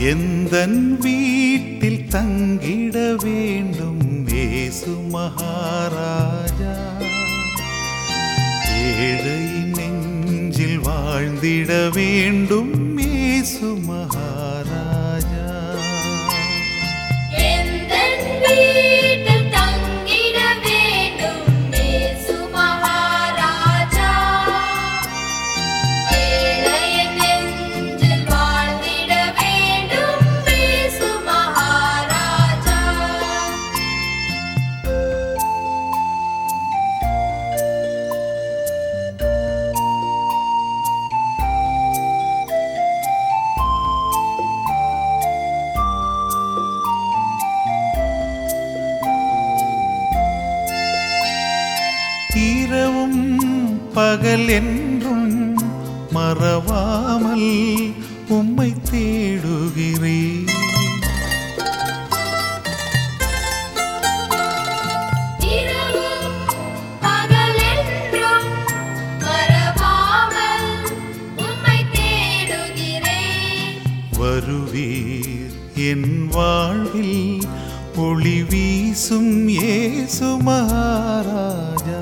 எந்தன் வீட்டில் தங்கிட வேண்டும் ஏசு மகாராஜா ஏழை நெஞ்சில் வாழ்ந்திட வேண்டும் ஏசு மகாராஜா எந்தன் வீட்டில் தங்கிட வேண்டும் இயேசு மகாராஜா ஏழையின் நெஞ்சில் வாழ்ந்திட வேண்டும் இயேசு மகாராஜா இரவும் பகல் என்றும் மறவாமல் உம்மை தேடுகிறேன் இரவும் பகலென்றும் மறவாமல் உம்மை தேடுகிறேன் வருவீர் என் வாழ்வில் ஒளி வீசும் ஏசு மகாராஜா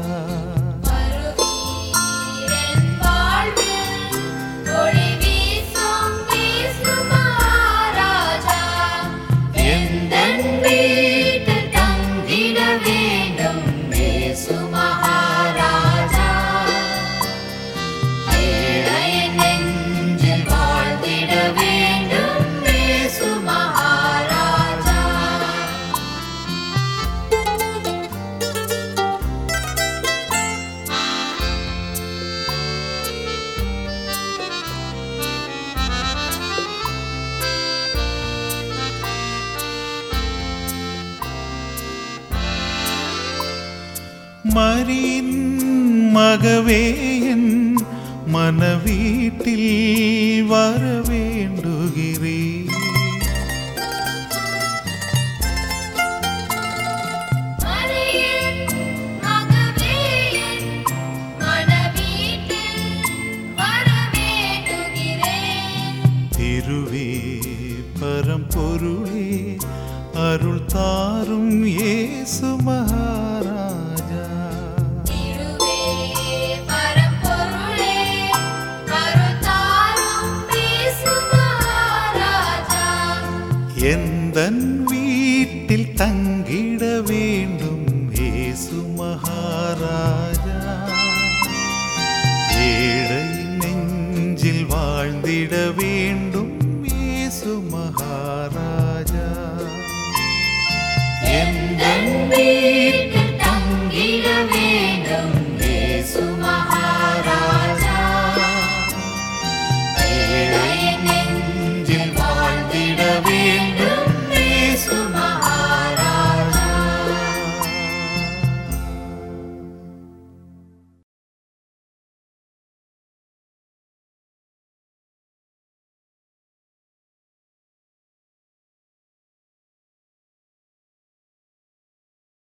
வருவீரன் வாழ்வில் ஒளி வீசும் இயேசு மகாராஜா எந்தன் வீட்டில் தங்கிட வேண்டும் இயேசு மகாராஜா ஏழையின் நெஞ்சில் வாழ்ந்திட வேண்டும் இயேசு மகாராஜா மரியின் மகவே என் மனவீட்டில் வர வேண்டுகிறேன் மரியின் மகவே என் மனவீட்டில் வர வேண்டுகிறேன் திருவே பரம்பொருளே அருள் தாரும் ஏசு மகாராஜா திருவே பரம்பொருளே அருள்தாரும் இயேசு மகாராஜா எந்தன் வீட்டில் தங்கிட வேண்டும் ஏசு மகாராஜா ஏழை நெஞ்சில் வாழ்ந்திட வேண்டும் ஏசு மகாராஜா எந்தன் வீட்டில்